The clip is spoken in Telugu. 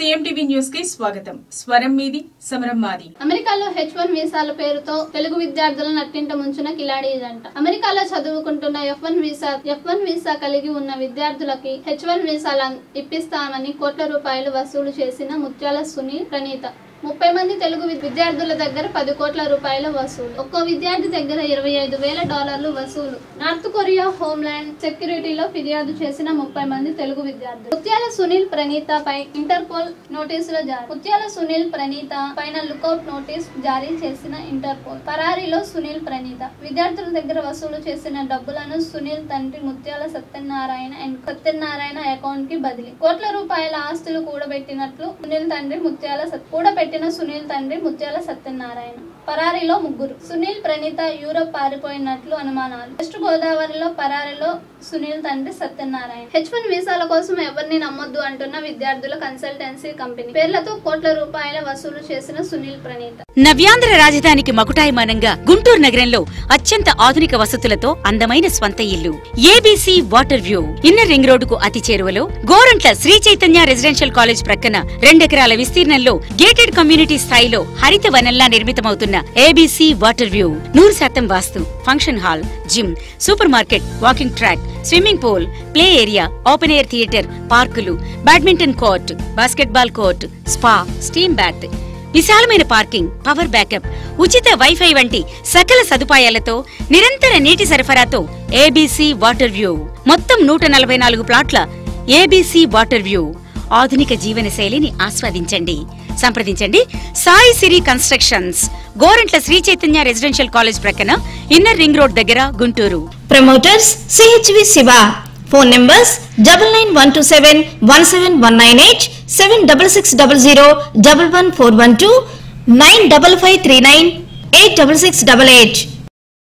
ఏఎంటీవీ న్యూస్ కి స్వాగతం స్వరం మీది సమరం మాది అమెరికాలో హెచ్ వన్ వీసాల పేరుతో తెలుగు విద్యార్థులను నట్టింట ముంచిన కిలాడి ఇదంట అమెరికాలో చదువుకుంటున్న F one visa F one visa కలిగి ఉన్న విద్యార్థులకి హెచ్ వన్ వీసాలు అం- ఇప్పిస్తామని కోట్ల రూపాయలు వసూలు చేసిన ముత్యాల సునీల్ ప్రణీత ముప్పై మంది తెలుగు వి- విద్యార్థుల దగ్గర పది కోట్ల రూపాయల వసూలు ఒక్కో విద్యార్థి దగ్గర ఇరవై ఐదు వేల డాలర్లు వసూలు నార్త్ కొరియా హోమ్లాండ్ సెక్యూరిటీలో ఫిర్యాదు చేసిన ముప్పై మంది తెలుగు విద్యార్థులు ముత్యాల సునీల్ ప్రణీత పై ఇంటర్పోల్ నోటీసులు జారీ ముత్యాల సునీల్ ప్రణీత పైన లుకౌట్ నోటీస్ జారీ చేసిన ఇంటర్పోల్ పరారీలో సునీల్ ప్రణీత విద్యార్థుల దగ్గర వసూలు చేసిన డబ్బులను సునీల్ తండ్రి ముత్యాల సత్యనారాయణ అండ్ సత్యనారాయణ అకౌంట్ కి బదిలీ కోట్ల రూపాయల ఆస్తులు కూడబెట్టినట్లు సునీల్ తండ్రి ముత్యాల సత్- కూడబెట్టిన సునీల్ తండ్రి ముత్యాల సత్యనారాయణ పరారీలో ముగ్గురు సునీల్ ప్రణీత యూరప్ పారిపోయినట్లు అనుమానాలు వెస్ట్ గోదావరిలో పరారీలో సునీల్ తండ్రి సత్యనారాయణ హెచ్ వన్ వీసాల కోసం ఎవరిని నమ్మొద్దు అంటున్న విద్యార్థుల కన్సల్టెన్సీ కంపెనీ పేర్లతో కోట్ల రూపాయల వసూలు చేసిన సునీల్ ప్రణీత నవ్యాంధ్ర రాజధానికి మకుటాయమానంగా గుంటూరు నగరంలో అత్యంత ఆధునిక వసతులతో అందమైన స్వంత ఇల్లు ABC water view inner ring రోడ్డుకు అతి చేరువలో గోరంట్ల శ్రీ చైతన్య రెసిడెన్షియల్ కాలేజ్ ప్రక్కన రెండెకరాల విస్తీర్ణంలో గేటెడ్ కమ్యూనిటీ స్థాయిలో హరిత వనంలా నిర్మితమవుతున్న ఏబీసీ వాటర్ వ్యూ నూరు శాతం vastu function hall gym supermarket walking track swimming pool play area open air theatre పార్కులు badminton court basketball court spa steam bath విశాలమైన పార్కింగ్ పవర్ బ్యాకప్ ఉచిత వైఫై వంటి సకల సదుపాయాలతో నిరంతర నీటి సరఫరాతో ఏబీసీ వాటర్ వ్యూ మొత్తం నూట నలభై నాలుగు ప్లాట్ల ఏబీసీ వాటర్ వ్యూ ఆధునిక జీవన శైలిని ఆస్వాదించండి సంప్రదించండి Sai Siri constructions Gorantla Sri Chaitanya residential college ప్రక్కన ఇన్నర్ రింగ్ రోడ్ దగ్గర Guntur Promoters CHV Siva. Phone numbers double nine one two seven one seven one nine eight seven double six double zero double one four one two nine double five three nine eight double six double eight.